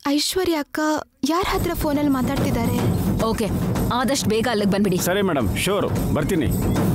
ಐಶ್ವರ್ಯ ಅಕ್ಕ ಯಾರ ಹತ್ರ ಫೋನಲ್ಲಿ ಮಾತಾಡ್ತಿದ್ದಾರೆ ಓಕೆ ಆದಷ್ಟು ಬೇಗ ಅಲ್ಲಿಗೆ ಬಂದ್ಬಿಡಿ ಸರಿ ಮೇಡಮ್ ಶೋರ್ ಬರ್ತೀನಿ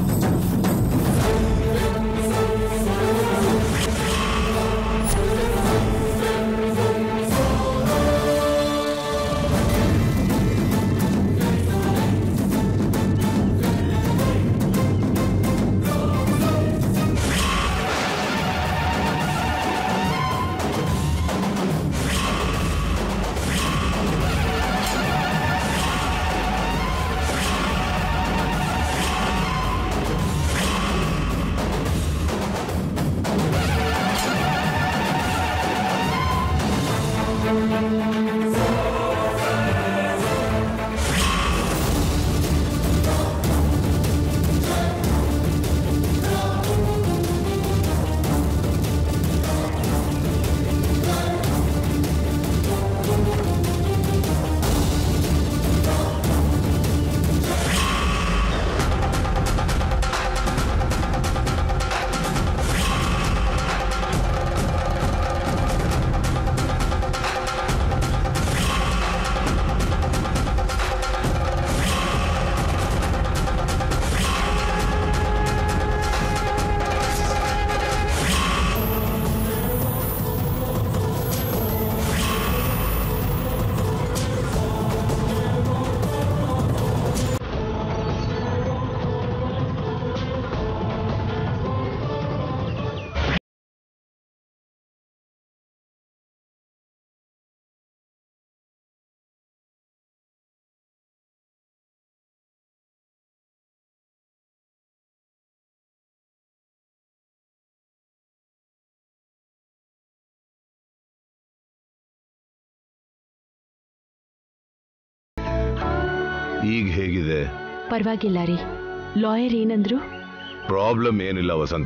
ಈಗ ಹೇಗಿದೆ ಪರವಾಗಿಲ್ಲ ರೀ ಲಾಯರ್ ಏನಂದ್ರು ಪ್ರಾಬ್ಲಮ್ ಏನಿಲ್ಲ ವಸಂತ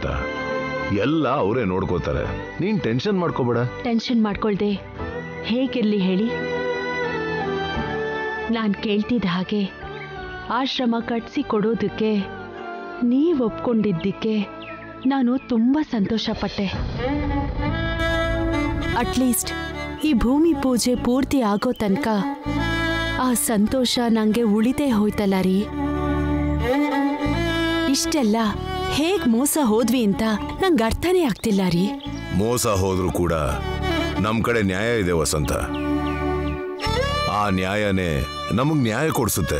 ಎಲ್ಲ ಅವರೇ ನೋಡ್ಕೋತಾರೆ ನೀನ್ ಟೆನ್ಷನ್ ಮಾಡ್ಕೋಬೇಡ ಟೆನ್ಷನ್ ಮಾಡ್ಕೊಳ್ದೆ ಹೇಗಿರ್ಲಿ ಹೇಳಿ ನಾನು ಕೇಳ್ತಿದ್ದ ಹಾಗೆ ಆಶ್ರಮ ಕಟ್ಸಿ ಕೊಡೋದಕ್ಕೆ ನೀವು ಒಪ್ಕೊಂಡಿದ್ದಕ್ಕೆ ನಾನು ತುಂಬ ಸಂತೋಷಪಟ್ಟೆ ಅಟ್ಲೀಸ್ಟ್ ಈ ಭೂಮಿ ಪೂಜೆ ಪೂರ್ತಿ ಆಗೋ ತನಕ ಆ ಸಂತೋಷ ನಂಗೆ ಉಳಿದೇ ಹೋಯ್ತಲ್ಲ ರೀ ಇಷ್ಟೆಲ್ಲ ಹೇಗ್ ಮೋಸ ಹೋದ್ವಿ ಅಂತ ನಂಗೆ ಅರ್ಥನೇ ಆಗ್ತಿಲ್ಲ ರೀ ಮೋಸ ಹೋದ್ರೂ ಕೂಡ ನಮ್ ಕಡೆ ನ್ಯಾಯ ಇದೆ ವಸಂತ ಆ ನ್ಯಾಯನೇ ನಮಗ್ ನ್ಯಾಯ ಕೊಡ್ಸುತ್ತೆ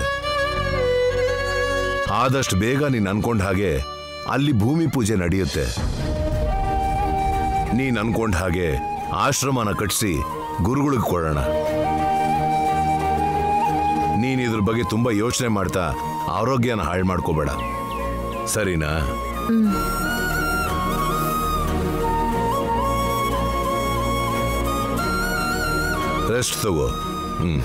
ಆದಷ್ಟು ಬೇಗ ನೀನ್ ಅನ್ಕೊಂಡ ಹಾಗೆ ಅಲ್ಲಿ ಭೂಮಿ ಪೂಜೆ ನಡೆಯುತ್ತೆ ನೀನ್ ಅನ್ಕೊಂಡ ಹಾಗೆ ಆಶ್ರಮನ ಕಟ್ಸಿ ಗುರುಗಳಿಗೆ ಕೊಡೋಣ ನೀನ್ ಇದ್ರ ಬಗ್ಗೆ ತುಂಬಾ ಯೋಚನೆ ಮಾಡ್ತಾ ಆರೋಗ್ಯನ ಹಾಳು ಮಾಡ್ಕೋಬೇಡ ಸರಿನಾ ರೆಸ್ಟ್ ತಗೋ ಹ್ಮ್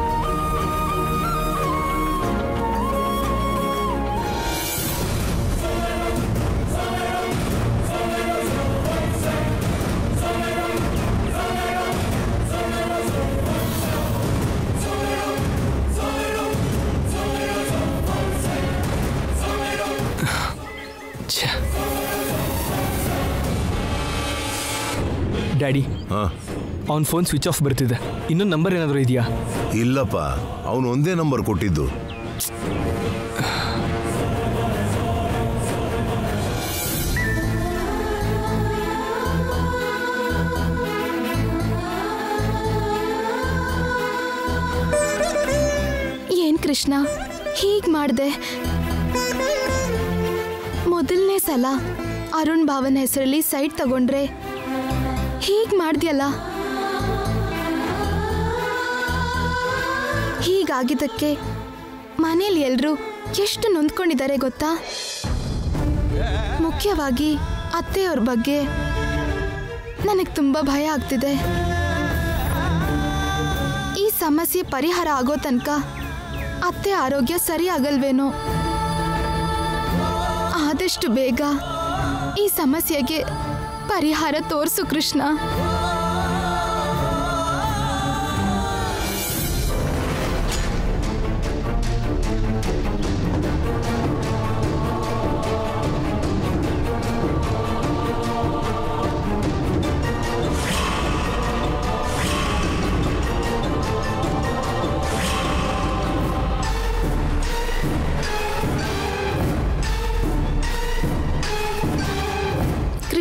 ಡ್ಯಾಡಿ ಹಾ ಅವ್ನ ಫೋನ್ ಸ್ವಿಚ್ ಆಫ್ ಬರ್ತಿದೆ ಇನ್ನೊಂದು ನಂಬರ್ ಏನಾದರೂ ಇದೆಯಾ ಇಲ್ಲಪ್ಪ ಅವನು ಒಂದೇ ನಂಬರ್ ಕೊಟ್ಟಿದ್ದು ಏನ್ ಕೃಷ್ಣ ಹೀಗ್ ಮಾಡ್ದೆ ಮೊದಲನೇ ಸಲ ಅರುಣ್ ಭಾವನ ಹೆಸರಲ್ಲಿ ಸೈಟ್ ತಗೊಂಡ್ರೆ ಹೀಗ್ ಮಾಡ್ದ್ಯಲ್ಲ ಹೀಗಾಗಿದ್ದಕ್ಕೆ ಮನೇಲಿ ಎಲ್ರೂ ಎಷ್ಟು ನೊಂದ್ಕೊಂಡಿದ್ದಾರೆ ಗೊತ್ತಾ ಮುಖ್ಯವಾಗಿ ಅತ್ತೆಯವ್ರ ಬಗ್ಗೆ ನನಗೆ ತುಂಬಾ ಭಯ ಆಗ್ತಿದೆ ಈ ಸಮಸ್ಯೆ ಪರಿಹಾರ ಆಗೋ ತನಕ ಅತ್ತೆ ಆರೋಗ್ಯ ಸರಿ ಆಗಲ್ವೇನೋ ಆದಷ್ಟು ಬೇಗ ಈ ಸಮಸ್ಯೆಗೆ ಪರಿಹಾರ ತೋರಿಸು ಕೃಷ್ಣ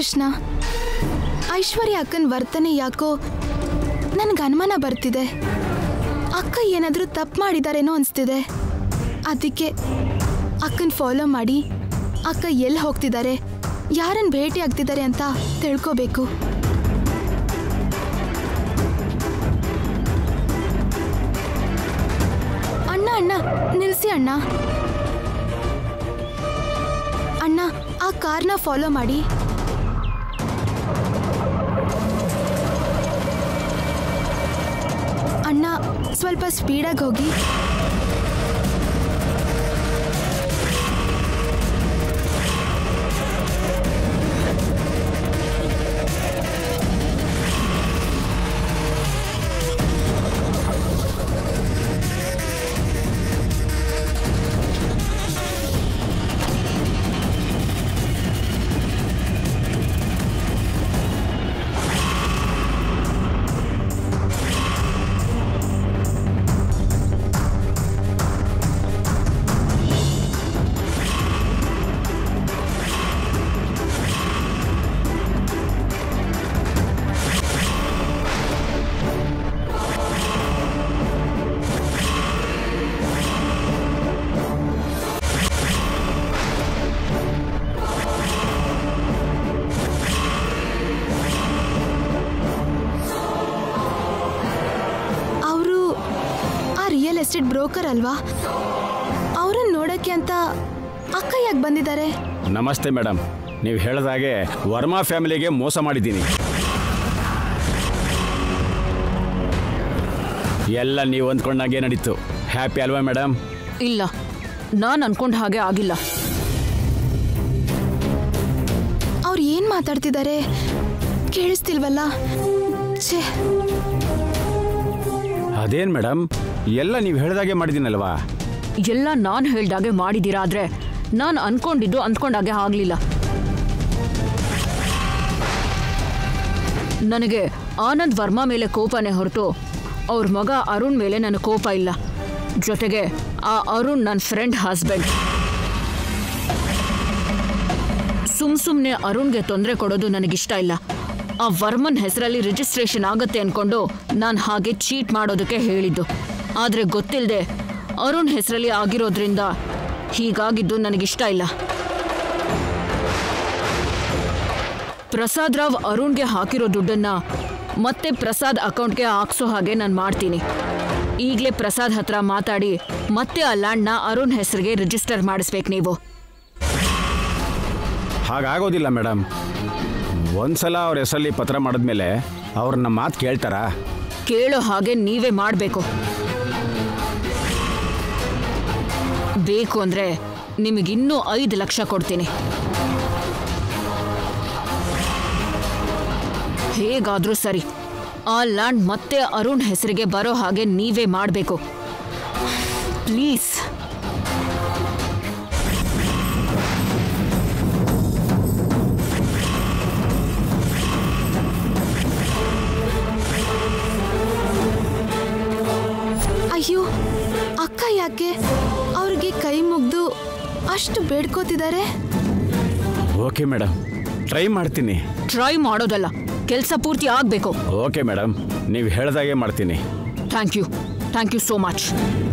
ಆದರ್ಶ್ನ ಐಶ್ವರ್ಯ ಅಕ್ಕನ ವರ್ತನೆ ಯಾಕೋ ನನಗೆ ಅನುಮಾನ ಬರ್ತಿದೆ ಅಕ್ಕ ಏನಾದರೂ ತಪ್ಪು ಮಾಡಿದಾರೇನೋ ಅನಿಸ್ತಿದೆ ಅದಕ್ಕೆ ಅಕ್ಕನ ಫಾಲೋ ಮಾಡಿ ಅಕ್ಕ ಎಲ್ಲಿ ಹೋಗ್ತಿದ್ದಾರೆ ಯಾರನ್ನು ಭೇಟಿ ಆಗ್ತಿದ್ದಾರೆ ಅಂತ ತಿಳ್ಕೋಬೇಕು ಅಣ್ಣ ಅಣ್ಣ ನಿಲ್ಸಿ ಅಣ್ಣ ಅಣ್ಣ ಆ ಕಾರ್ನ ಫಾಲೋ ಮಾಡಿ ಅಣ್ಣ ಸ್ವಲ್ಪ ಸ್ಪೀಡಾಗಿ ಹೋಗಿ ಅವರು ಆ ರಿಯಲ್ ಎಸ್ಟೇಟ್ ಬ್ರೋಕರ್ ಅಲ್ವಾ ಅವ್ರನ್ನ ನೋಡಕ್ಕೆ ಅಂತ ಅಕ್ಕ ಯಾಕೆ ಬಂದಿದ್ದಾರೆ ನಮಸ್ತೆ ಮೇಡಮ್ ನೀವು ಹೇಳಿದ ಹಾಗೆ ವರ್ಮಾ ಫ್ಯಾಮಿಲಿಗೆ ಮೋಸ ಮಾಡಿದ್ದೀನಿ ಎಲ್ಲ ನೀವು ಅಂದ್ಕೊಂಡಾಗೆ ನಡೀತು ಹ್ಯಾಪಿ ಅಲ್ವಾ ಮೇಡಮ್ ಇಲ್ಲ ನಾನು ಅನ್ಕೊಂಡ ಹಾಗೆ ಆಗಿಲ್ಲ ಅವ್ರು ಏನ್ ಮಾತಾಡ್ತಿದ್ದಾರೆ ಕೇಳಿಸ್ತಿಲ್ವಲ್ಲ ಛೇ ಅದೇನು ಮೇಡಮ್ ಎಲ್ಲ ನೀವು ಹೇಳಿದಾಗೆ ಮಾಡಿದ್ದೀನಲ್ವಾ ಎಲ್ಲ ನಾನು ಹೇಳ್ದಾಗೆ ಮಾಡಿದ್ದೀರಾ ಆದ್ರೆ ನಾನು ಅನ್ಕೊಂಡಿದ್ದು ಅಂದ್ಕೊಂಡಾಗೆ ಆಗಲಿಲ್ಲ ನನಗೆ ಆನಂದ್ ವರ್ಮಾ ಮೇಲೆ ಕೋಪನೇ ಹೊರತು ಅವ್ರ ಮಗ ಅರುಣ್ ಮೇಲೆ ನನಗೆ ಕೋಪ ಇಲ್ಲ ಜೊತೆಗೆ ಆ ಅರುಣ್ ನನ್ನ ಫ್ರೆಂಡ್ ಹಸ್ಬೆಂಡ್ ಸುಮ್ ಸುಮ್ಮನೆ ಅರುಣ್ಗೆ ತೊಂದರೆ ಕೊಡೋದು ನನಗಿಷ್ಟ ಇಲ್ಲ ಆ ವರ್ಮನ್ ಹೆಸರಲ್ಲಿ ರಿಜಿಸ್ಟ್ರೇಷನ್ ಆಗತ್ತೆ ಅನ್ಕೊಂಡು ನಾನು ಹಾಗೆ ಚೀಟ್ ಮಾಡೋದಕ್ಕೆ ಹೇಳಿದ್ದು ಆದರೆ ಗೊತ್ತಿಲ್ಲದೆ ಅರುಣ್ ಹೆಸರಲ್ಲಿ ಆಗಿರೋದ್ರಿಂದ ಹೀಗಾಗಿದ್ದು ನನಗಿಷ್ಟ ಇಲ್ಲ ಪ್ರಸಾದ್ ರಾವ್ ಅರುಣ್ಗೆ ಹಾಕಿರೋ ದುಡ್ಡನ್ನ ಮತ್ತೆ ಪ್ರಸಾದ್ ಅಕೌಂಟ್ಗೆ ಹಾಕ್ಸೋ ಹಾಗೆ ನಾನು ಮಾಡ್ತೀನಿ ಈಗಲೇ ಪ್ರಸಾದ್ ಹತ್ರ ಮಾತಾಡಿ ಮತ್ತೆ ಆ ಲ್ಯಾಂಡ್ನ ಅರುಣ್ ಹೆಸರಿಗೆ ರಿಜಿಸ್ಟರ್ ಮಾಡಿಸ್ಬೇಕು ನೀವು ಹಾಗಾಗೋದಿಲ್ಲ ಮೇಡಮ್ ಒಂದ್ಸಲ ಅವ್ರ ಹೆಸರಲ್ಲಿ ಪತ್ರ ಮಾಡಿದ್ಮೇಲೆ ಅವ್ರನ್ನ ಮಾತು ಕೇಳ್ತಾರಾ ಕೇಳೋ ಹಾಗೆ ನೀವೇ ಮಾಡಬೇಕು ಬೇಕು ಅಂದ್ರೆ ನಿಮಗಿನ್ನೂ ಐದು ಲಕ್ಷ ಕೊಡ್ತೀನಿ ಹೇಗಾದ್ರೂ ಸರಿ ಆ ಲ್ಯಾಂಡ್ ಮತ್ತೆ ಅರುಣ್ ಹೆಸರಿಗೆ ಬರೋ ಹಾಗೆ ನೀವೇ ಮಾಡಬೇಕು ಪ್ಲೀಸ್ ಅಯ್ಯೋ ಅಕ್ಕ ಯಾಕೆ ಅವ್ರಿಗೆ ಕೈ ಮುಗ್ದು ಅಷ್ಟು ಬೇಡ್ಕೋತಿದ್ದಾರೆ ಓಕೆ ಮೇಡಮ್ ಟ್ರೈ ಮಾಡ್ತೀನಿ ಟ್ರೈ ಮಾಡೋದಲ್ಲ ಕೆಲಸ ಪೂರ್ತಿ ಆಗಬೇಕು ಓಕೆ ಮೇಡಮ್ ನೀವು ಹೇಳ್ದಾಗೆ ಮಾಡ್ತೀನಿ thank you thank you so much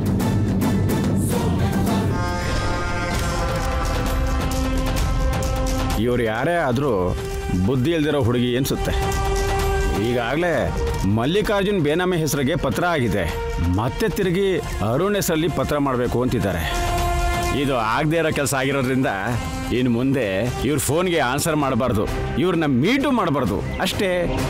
ಇವ್ರು ಯಾರೇ ಆದರೂ ಬುದ್ಧಿ ಇಲ್ದಿರೋ ಹುಡುಗಿ ಅನ್ಸುತ್ತೆ ಈಗಾಗಲೇ ಮಲ್ಲಿಕಾರ್ಜುನ್ ಬೇನಾಮಿ ಹೆಸರಿಗೆ ಪತ್ರ ಆಗಿದೆ ಮತ್ತೆ ತಿರುಗಿ ಅರುಣ್ ಹೆಸರಲ್ಲಿ ಪತ್ರ ಮಾಡಬೇಕು ಅಂತಿದ್ದಾರೆ ಇದು ಆಗದೇ ಇರೋ ಕೆಲಸ ಆಗಿರೋದ್ರಿಂದ ಇನ್ನು ಮುಂದೆ ಇವ್ರ ಫೋನ್ಗೆ ಆನ್ಸರ್ ಮಾಡಬಾರ್ದು ಇವ್ರನ್ನ ಮೀಟು ಮಾಡಬಾರ್ದು ಅಷ್ಟೇ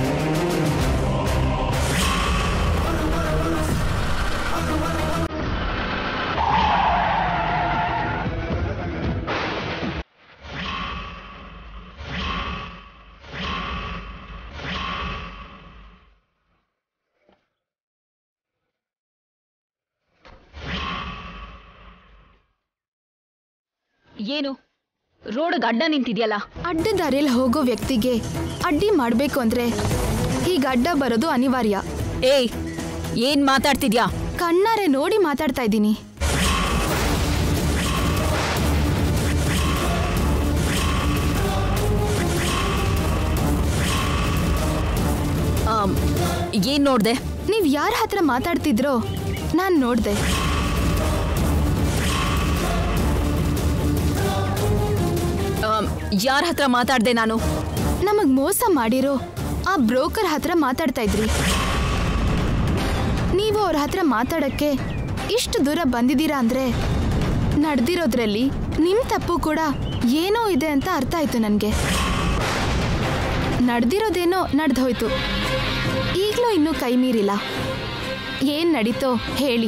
ಏನು ರೋಡ್ ಅಡ್ಡ ನಿಂತಿದ್ಯಲ್ಲ ಅಡ್ಡ ದಾರಿಯಲ್ಲಿ ಹೋಗೋ ವ್ಯಕ್ತಿಗೆ ಅಡ್ಡಿ ಮಾಡಬೇಕು ಅಂದ್ರೆ ಹೀಗೆ ಅಡ್ಡ ಬರೋದು ಅನಿವಾರ್ಯ ಏಯ್ ಏನ್ ಮಾತಾಡ್ತಿದ್ಯಾ ಕಣ್ಣಾರೆ ನೋಡಿ ಮಾತಾಡ್ತಾ ಇದ್ದೀನಿ ಏನ್ ನೋಡ್ದೆ ನೀವ್ ಯಾರ ಹತ್ರ ಮಾತಾಡ್ತಿದ್ರೋ ನಾನ್ ನೋಡ್ದೆ ಯಾರ ಹತ್ರ ಮಾತಾಡ್ದೆ ನಾನು ನಮಗ್ ಮೋಸ ಮಾಡಿರೋ ಆ ಬ್ರೋಕರ್ ಹತ್ರ ಮಾತಾಡ್ತಾ ಇದ್ರಿ ನೀವು ಅವ್ರ ಹತ್ರ ಮಾತಾಡಕ್ಕೆ ಇಷ್ಟು ದೂರ ಬಂದಿದ್ದೀರಾ ಅಂದ್ರೆ ನಡೆದಿರೋದ್ರಲ್ಲಿ ನಿಮ್ ತಪ್ಪು ಕೂಡ ಏನೋ ಇದೆ ಅಂತ ಅರ್ಥ ಆಯ್ತು ನನಗೆ ನಡೆದಿರೋದೇನೋ ನಡೆದು ಹೋಯ್ತು ಈಗಲೂ ಇನ್ನೂ ಕೈ ಮೀರಿಲ್ಲ ಏನ್ ನಡೀತೋ ಹೇಳಿ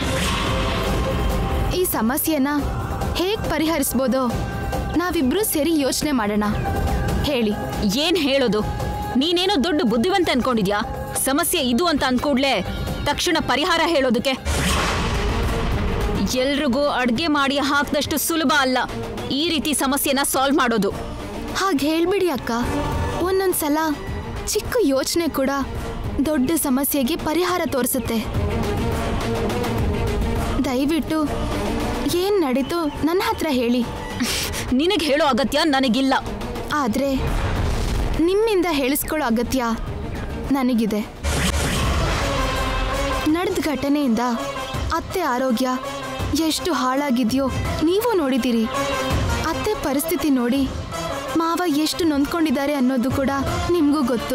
ಈ ಸಮಸ್ಯೆನ ಹೇಗ್ ಪರಿಹರಿಸ್ಬೋದೋ ನಾವಿಬ್ರು ಸೇರಿ ಯೋಚನೆ ಮಾಡೋಣ ಹೇಳಿ ಏನ್ ಹೇಳೋದು ನೀನೇನೋ ದೊಡ್ಡ ಬುದ್ಧಿವಂತ ಅನ್ಕೊಂಡಿದ್ಯಾ ಸಮಸ್ಯೆ ಇದು ಅಂತ ಅನ್ಕೂಡ್ಲೆ ತಕ್ಷಣ ಪರಿಹಾರ ಹೇಳೋದಕ್ಕೆ ಎಲ್ರಿಗೂ ಅಡ್ಗೆ ಮಾಡಿ ಹಾಕ್ದಷ್ಟು ಸುಲಭ ಅಲ್ಲ ಈ ರೀತಿ ಸಮಸ್ಯೆನ ಸಾಲ್ವ್ ಮಾಡೋದು ಹಾಗೆ ಹೇಳ್ಬಿಡಿ ಅಕ್ಕ ಒಂದೊಂದ್ಸಲ ಚಿಕ್ಕ ಯೋಚನೆ ಕೂಡ ದೊಡ್ಡ ಸಮಸ್ಯೆಗೆ ಪರಿಹಾರ ತೋರಿಸುತ್ತೆ ದಯವಿಟ್ಟು ಏನ್ ನಡೀತು ನನ್ನ ಹತ್ರ ಹೇಳಿ ನಿನಗೆ ಹೇಳೋ ಅಗತ್ಯ ನನಗಿಲ್ಲ ಆದ್ರೆ ನಿಮ್ಮಿಂದ ಹೇಳಿಸ್ಕೊಳ್ಳೋ ಅಗತ್ಯ ನನಗಿದೆ ನಡೆದ ಘಟನೆಯಿಂದ ಅತ್ತೆ ಆರೋಗ್ಯ ಎಷ್ಟು ಹಾಳಾಗಿದೆಯೋ ನೀವು ನೋಡಿದ್ದೀರಿ ಅತ್ತೆ ಪರಿಸ್ಥಿತಿ ನೋಡಿ ಮಾವ ಎಷ್ಟು ನೊಂದ್ಕೊಂಡಿದ್ದಾರೆ ಅನ್ನೋದು ಕೂಡ ನಿಮಗೂ ಗೊತ್ತು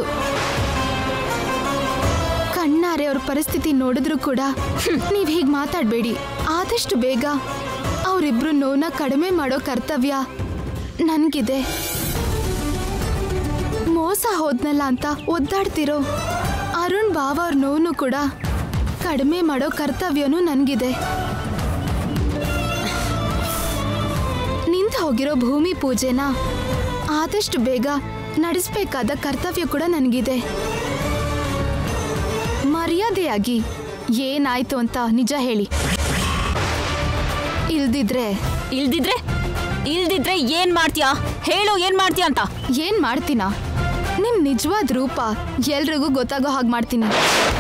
ಕಣ್ಣಾರೆ ಅವ್ರ ಪರಿಸ್ಥಿತಿ ನೋಡಿದ್ರು ಕೂಡ ನೀವು ಹೀಗೆ ಮಾತಾಡಬೇಡಿ ಆದಷ್ಟು ಬೇಗ ಅವರಿಬ್ರು ನೋವನ್ನ ಕಡಿಮೆ ಮಾಡೋ ಕರ್ತವ್ಯ ನನಗಿದೆ ಮೋಸ ಹೋದ್ನಲ್ಲ ಅಂತ ಒದ್ದಾಡ್ತಿರೋ ಅರುಣ್ ಬಾವ ಅವ್ರ ನೋವನ್ನು ಕೂಡ ಕಡಿಮೆ ಮಾಡೋ ಕರ್ತವ್ಯನೂ ನನಗಿದೆ ನಿಂತು ಹೋಗಿರೋ ಭೂಮಿ ಪೂಜೆನ ಆದಷ್ಟು ಬೇಗ ನಡೆಸಬೇಕಾದ ಕರ್ತವ್ಯ ಕೂಡ ನನಗಿದೆ ಮರ್ಯಾದೆಯಾಗಿ ಏನಾಯ್ತು ಅಂತ ನಿಜ ಹೇಳಿ ಇಲ್ದಿದ್ರೆ ಇಲ್ದಿದ್ರೆ ಇಲ್ದಿದ್ರೆ ಏನ್ ಮಾಡ್ತೀಯಾ ಹೇಳು ಏನ್ ಮಾಡ್ತೀಯ ಅಂತ ಏನ್ ಮಾಡ್ತೀನ ನಿಮ್ ನಿಜವಾದ ರೂಪ ಎಲ್ರಿಗೂ ಗೊತ್ತಾಗೋ ಹಾಗೆ ಮಾಡ್ತೀನಿ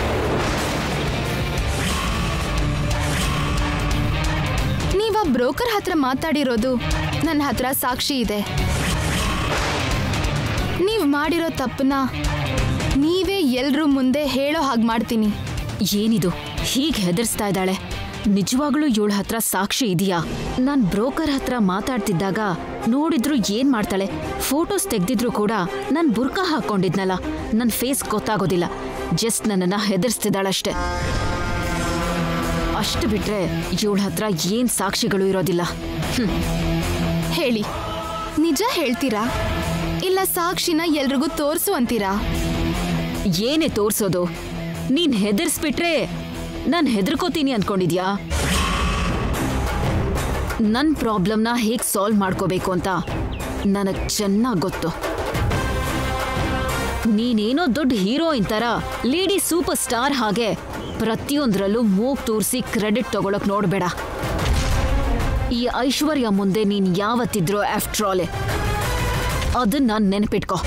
ನೀವ ಬ್ರೋಕರ್ ಹತ್ರ ಮಾತಾಡಿರೋದು ನನ್ನ ಹತ್ರ ಸಾಕ್ಷಿ ಇದೆ ನೀವು ಮಾಡಿರೋ ತಪ್ಪನ್ನ ನೀವೇ ಎಲ್ರೂ ಮುಂದೆ ಹೇಳೋ ಹಾಗೆ ಮಾಡ್ತೀನಿ ಏನಿದು ಹೀಗೆ ಹೆದರ್ಸ್ತಾ ಇದ್ದಾಳೆ ನಿಜವಾಗ್ಲೂ ಇವಳ ಹತ್ರ ಸಾಕ್ಷಿ ಇದೆಯಾ ನಾನ್ ಬ್ರೋಕರ್ ಹತ್ರ ಮಾತಾಡ್ತಿದ್ದಾಗ ನೋಡಿದ್ರು ಏನ್ ಮಾಡ್ತಾಳೆ ಫೋಟೋಸ್ ತೆಗ್ದಿದ್ರು ಕೂಡ ನಾನ್ ಬುರ್ಕಾ ಹಾಕೊಂಡಿದ್ನಲ್ಲ ನನ್ ಫೇಸ್ ಗೊತ್ತಾಗೋದಿಲ್ಲ ಜಸ್ಟ್ ನನ್ನನ್ನ ಹೆದರ್ಸ್ತಿದ್ದಾಳಷ್ಟೆ ಅಷ್ಟು ಬಿಟ್ರೆ ಇವಳ ಹತ್ರ ಏನ್ ಸಾಕ್ಷಿಗಳು ಇರೋದಿಲ್ಲ ಹ್ಮ್ ಹೇಳಿ ನಿಜ ಹೇಳ್ತೀರಾ ಇಲ್ಲ ಸಾಕ್ಷಿನ ಎಲ್ರಿಗೂ ತೋರಿಸು ಅಂತೀರಾ ಏನೇ ತೋರ್ಸೋದು ನೀನ್ ಹೆದರ್ಸ್ಬಿಟ್ರೆ ನಾನ್ ಹೆದರ್ಕೋತೀನಿ ಅನ್ಕೊಂಡಿದ್ಯಾ ನನ್ ಪ್ರಾಬ್ಲಮ್ನ ಹೇಗ್ ಸಾಲ್ವ್ ಮಾಡ್ಕೋಬೇಕು ಅಂತ ನನಗ್ ಚೆನ್ನಾಗ್ ಗೊತ್ತು ನೀನೇನೋ ದೊಡ್ಡ ಹೀರೋಯಿನ್ ತರ ಲೇಡಿ ಸೂಪರ್ ಸ್ಟಾರ್ ಹಾಗೆ ಪ್ರತಿಯೊಂದ್ರಲ್ಲೂ ಮೂಗ್ ತೂರ್ಸಿ ಕ್ರೆಡಿಟ್ ತಗೊಳಕ್ ನೋಡ್ಬೇಡ ಈ ಐಶ್ವರ್ಯ ಮುಂದೆ ನೀನ್ ಯಾವತ್ತಿದ್ರೋ ಆಫ್ಟ್ರಾಲೆ ಅದನ್ನ ನೆನಪಿಟ್ಕೋ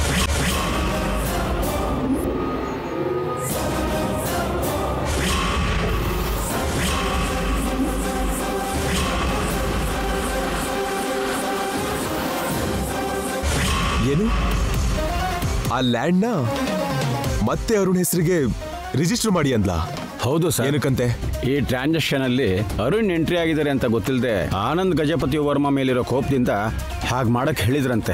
ಏನು ಆ ಲ್ಯಾಂಡ್ನ ಮತ್ತೆ ಅರುಣ್ ಹೆಸರಿಗೆ ರಿಜಿಸ್ಟರ್ ಮಾಡಿ ಅಂದ್ಲಾ ಹೌದು ಸರ್ ಏನಕ್ಕಂತೆ ಈ ಟ್ರಾನ್ಸಾಕ್ಷನ್ ಅಲ್ಲಿ ಅರುಣ್ ಎಂಟ್ರಿ ಆಗಿದ್ದಾರೆ ಅಂತ ಗೊತ್ತಿಲ್ಲದೆ ಆನಂದ್ ಗಜಪತಿ ವರ್ಮ ಮೇಲಿರೋ ಕೋಪದಿಂದ ಹಾಗೆ ಮಾಡಕ್ ಹೇಳಿದ್ರಂತೆ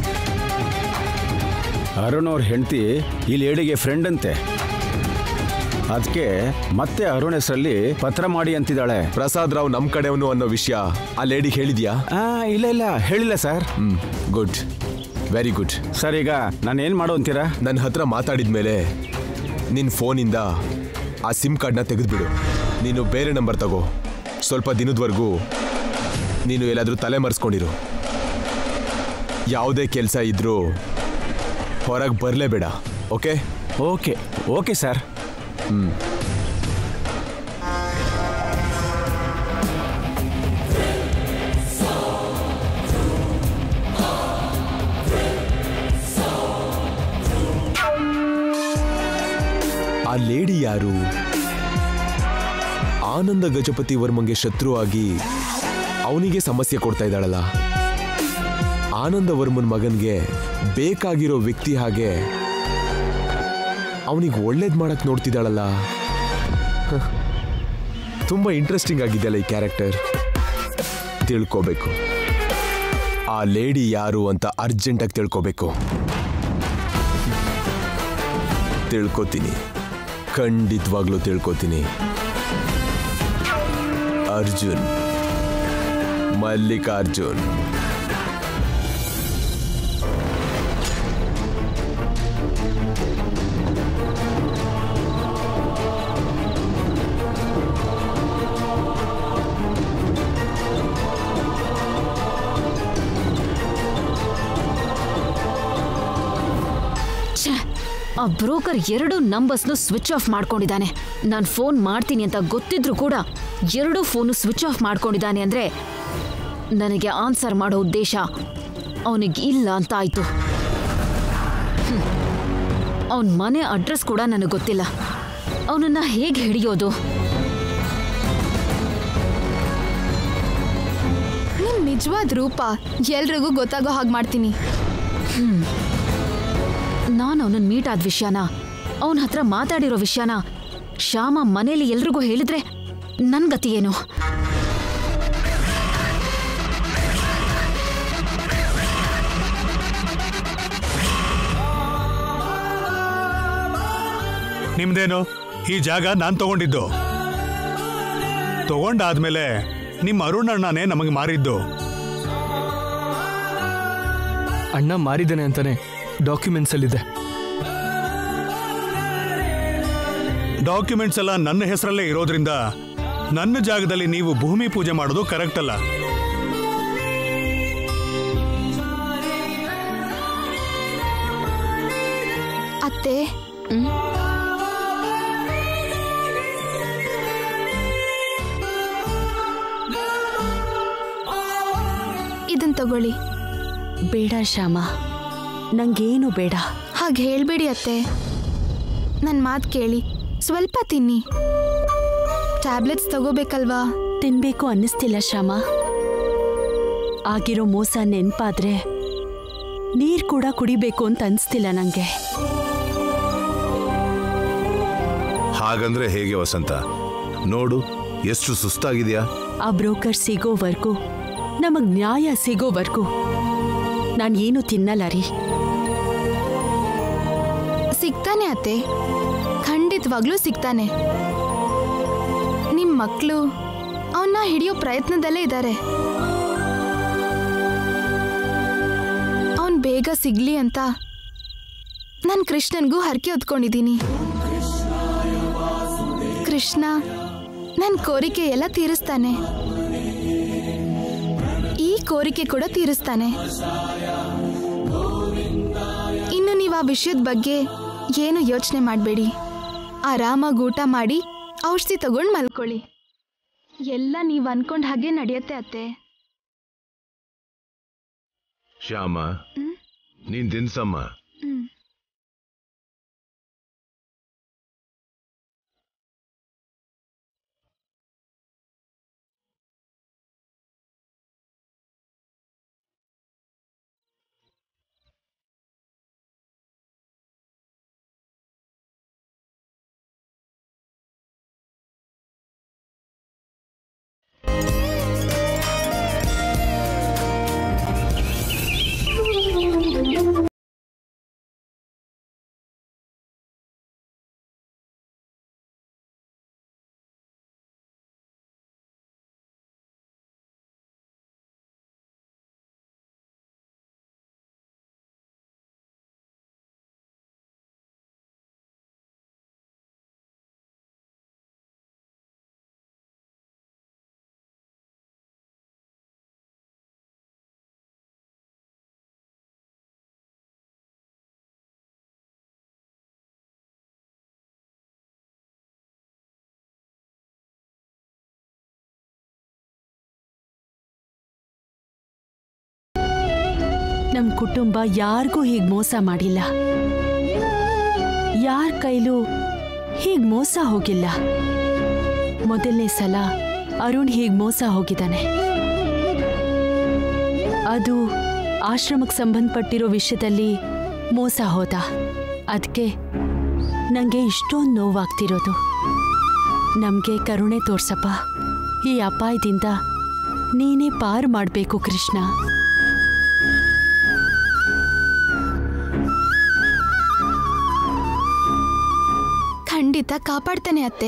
ಅರುಣ್ ಅವ್ರ ಹೆಂಡತಿ ಈ ಲೇಡಿಗೆ ಫ್ರೆಂಡ್ ಅಂತೆ ಅದಕ್ಕೆ ಮತ್ತೆ ಅರುಣ್ ಹೆಸರಲ್ಲಿ ಪತ್ರ ಮಾಡಿ ಅಂತಿದ್ದಾಳೆ ಪ್ರಸಾದ್ ರಾವ್ ನಮ್ ಕಡೆಯವನು ಅನ್ನೋ ವಿಷಯ ಆ ಲೇಡಿ ಹೇಳಿದ್ಯಾ ಆ, ಇಲ್ಲ ಇಲ್ಲ ಹೇಳಿಲ್ಲ sir hmm good very good sir ಈಗ ನಾನು ಏನು ಮಾಡು ಅಂತೀರಾ ನನ್ನ ಹತ್ರ ಮಾತಾಡಿದ್ಮೇಲೆ ನಿನ್ನ ಫೋನಿಂದ ಆ ಸಿಮ್ ಕಾರ್ಡ್ನ ತೆಗೆದುಬಿಡು ನೀನು ಬೇರೆ ನಂಬರ್ ತಗೋ ಸ್ವಲ್ಪ ದಿನದವರೆಗೂ ನೀನು ಎಲ್ಲಾದರೂ ತಲೆ ಮರೆಸ್ಕೊಂಡಿರು ಯಾವುದೇ ಕೆಲಸ ಇದ್ರೂ ಹೊರಗೆ ಬರಲೇಬೇಡ ಓಕೆ ಓಕೆ ಓಕೆ ಸರ್ ಆ ಲೇಡಿ ಯಾರು ಆನಂದ ಗಜಪತಿ ವರ್ಮಂಗೆ ಶತ್ರುವಾಗಿ ಅವನಿಗೆ ಸಮಸ್ಯೆ ಕೊಡ್ತಾ ಇದ್ದಾಳಲ್ಲ ಆನಂದ ವರ್ಮನ್ ಮಗನ್ಗೆ ಬೇಕಾಗಿರೋ ವ್ಯಕ್ತಿ ಹಾಗೆ ಅವನಿಗೆ ಒಳ್ಳೇದು ಮಾಡಕ್ ನೋಡ್ತಿದ್ದಾಳಲ್ಲ ಹ. ತುಂಬಾ ಇಂಟ್ರೆಸ್ಟಿಂಗ್ ಆಗಿದೆಯಲ್ಲ ಈ ಕ್ಯಾರೆಕ್ಟರ್ ತಿಳ್ಕೋಬೇಕು ಆ ಲೇಡಿ ಯಾರು ಅಂತ ಅರ್ಜೆಂಟಾಗಿ ತಿಳ್ಕೋಬೇಕು ತಿಳ್ಕೊತೀನಿ ಖಂಡಿತವಾಗ್ಲೂ ತಿಳ್ಕೊತೀನಿ ಅರ್ಜುನ್ ಮಲ್ಲಿಕಾರ್ಜುನ್ ಛೆ, ಆ ಬ್ರೋಕರ್ ಎರಡು ನಂಬರ್ಸ್ನು ಸ್ವಿಚ್ ಆಫ್ ಮಾಡ್ಕೊಂಡಿದ್ದಾನೆ ನಾನು ಫೋನ್ ಮಾಡ್ತೀನಿ ಅಂತ ಗೊತ್ತಿದ್ರು ಕೂಡ ಎರಡೂ ಫೋನು ಸ್ವಿಚ್ ಆಫ್ ಮಾಡ್ಕೊಂಡಿದ್ದಾನೆ ಅಂದ್ರೆ ನನಗೆ ಆನ್ಸರ್ ಮಾಡೋ ಉದ್ದೇಶ ಅವನಿಗೆ ಇಲ್ಲ ಅಂತ ಆಯ್ತು ಅವನ ಮನೆ ಅಡ್ರೆಸ್ ಕೂಡ ನನಗೆ ಗೊತ್ತಿಲ್ಲ ಅವನನ್ನ ಹೇಗೆ ಹಿಡಿಯೋದು ನಿಮ್ ನಿಜವಾದ ರೂಪ ಎಲ್ರಿಗೂ ಗೊತ್ತಾಗೋ ಹಾಗೆ ಮಾಡ್ತೀನಿ ನಾನು ಅವನನ್ನ ಮೀಟ್ ಆದ ವಿಷಯನ ಅವನ ಹತ್ರ ಮಾತಾಡಿರೋ ವಿಷಯನ ಶ್ಯಾಮ ಮನೇಲಿ ಎಲ್ರಿಗೂ ಹೇಳಿದ್ರೆ ನನ್ ಗತಿ ಏನು ನಿಮ್ದೇನು ಈ ಜಾಗ ನಾನು ತಗೊಂಡಿದ್ದು ತಗೊಂಡಾದ್ಮೇಲೆ ನಿಮ್ಮ ಅರುಣ್ ಅಣ್ಣನೇ ನಮಗೆ ಮಾರಿದ್ದು ಅಣ್ಣ ಮಾರಿದ್ದಾನೆ ಅಂತಾನೆ ಡಾಕ್ಯುಮೆಂಟ್ಸಲ್ಲಿದೆ ಡಾಕ್ಯುಮೆಂಟ್ಸ್ ಎಲ್ಲ ನನ್ನ ಹೆಸರಲ್ಲೇ ಇರೋದ್ರಿಂದ ನನ್ನ ಜಾಗದಲ್ಲಿ ನೀವು ಭೂಮಿ ಪೂಜೆ ಮಾಡೋದು ಕರೆಕ್ಟ್ ಅಲ್ಲ ಅತ್ತೆ ಇದನ್ ತಗೊಳ್ಳಿ ಬೇಡ ಶ್ಯಾಮ ನಂಗೇನು ಬೇಡ ಹಾಗೆ ಹೇಳ್ಬೇಡಿ ಅತ್ತೆ ನನ್ನ ಮಾತು ಕೇಳಿ ಸ್ವಲ್ಪ ತಿನ್ನಿ ಟ್ಯಾಬ್ಲೆಟ್ಸ್ ತಗೋಬೇಕಲ್ವಾ ತಿನ್ಬೇಕು ಅನ್ನಿಸ್ತಿಲ್ಲ ಶ್ಯಾಮ ಆಗಿರೋ ಮೋಸ ನೆನ್ಪಾದ್ರೆ ನೀರ್ ಕೂಡ ಕುಡಿಬೇಕು ಅಂತ ಅನ್ಸ್ತಿಲ್ಲ ನಂಗೆ ಹಾಗಂದ್ರೆ ಹೇಗೆ ವಸಂತ ನೋಡು ಎಷ್ಟು ಸುಸ್ತಾಗಿದೆಯಾ ಆ ಬ್ರೋಕರ್ ಸಿಗೋವರೆಗೂ ನಮಗ್ ನ್ಯಾಯ ಸಿಗೋವರೆಗೂ ನಾನು ಏನು ತಿನ್ನಲ್ಲ ರೀ ಸಿಗ್ತಾನೆ ಅತ್ತೆ ಖಂಡಿತವಾಗ್ಲೂ ಸಿಗ್ತಾನೆ ನಿಮ್ ಮಕ್ಕಳು ಅವನ್ನ ಹಿಡಿಯೋ ಪ್ರಯತ್ನದಲ್ಲೇ ಇದ್ದಾರೆ ಅವನ್ ಬೇಗ ಸಿಗ್ಲಿ ಅಂತ ನಾನು ಕೃಷ್ಣನ್ಗೂ ಹರಕೆ ಹೊತ್ಕೊಂಡಿದ್ದೀನಿ ಕೃಷ್ಣ ನನ್ನ ಕೋರಿಕೆ ಎಲ್ಲ ತೀರಿಸ್ತಾನೆ ಈ ಕೋರಿಕೆ ಕೂಡ ತೀರಿಸ್ತಾನೆ ಇನ್ನು ನೀವು ಆ ವಿಷಯದ ಬಗ್ಗೆ ಏನು ಯೋಚನೆ ಮಾಡಬೇಡಿ ಆರಾಮಾಗಿ ಊಟ ಮಾಡಿ ಔಷಧಿ ತಗೊಂಡು ಮಲ್ಕೊಳ್ಳಿ ಎಲ್ಲ ನೀವು ಅನ್ಕೊಂಡ ಹಾಗೆ ನಡೆಯುತ್ತೆ ಅತ್ತೆ ಶ್ಯಾಮ ನೀನ್ ತಿನ್ಸಮ್ಮ ನಮ್ ಕುಟುಂಬ ಯಾರಿಗೂ ಹೀಗ್ ಮೋಸ ಮಾಡಿಲ್ಲ ಯಾರ ಕೈಲೂ ಹೀಗ್ ಮೋಸ ಹೋಗಿಲ್ಲ ಮೊದಲನೇ ಸಲ ಅರುಣ್ ಹೀಗ್ ಮೋಸ ಹೋಗಿದ್ದಾನೆ ಅದು ಆಶ್ರಮಕ್ಕೆ ಸಂಬಂಧಪಟ್ಟಿರೋ ವಿಷಯದಲ್ಲಿ ಮೋಸ ಹೋದ ಅದಕ್ಕೆ ನನಗೆ ಇಷ್ಟೊಂದು ನೋವಾಗ್ತಿರೋದು ನಮಗೆ ಕರುಣೆ ತೋರ್ಸಪ್ಪ ಈ ಅಪಾಯದಿಂದ ನೀನೇ ಪಾರು ಮಾಡಬೇಕು ಕೃಷ್ಣ ಖಂಡಿತ ಕಾಪಾಡ್ತಾನೆ ಅತ್ತೆ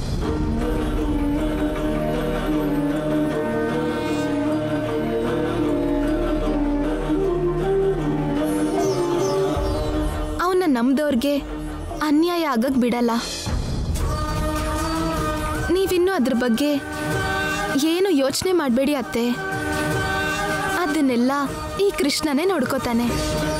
ಅವನ್ನ ನಂಬ್ದವ್ರಿಗೆ ಅನ್ಯಾಯ ಆಗಕ್ ಬಿಡಲ್ಲ ನೀವಿನ್ನೂ ಅದ್ರ ಬಗ್ಗೆ ಏನು ಯೋಚನೆ ಮಾಡಬೇಡಿ ಅತ್ತೆ ಅದನ್ನೆಲ್ಲ ಈ ಕೃಷ್ಣನೇ ನೋಡ್ಕೋತಾನೆ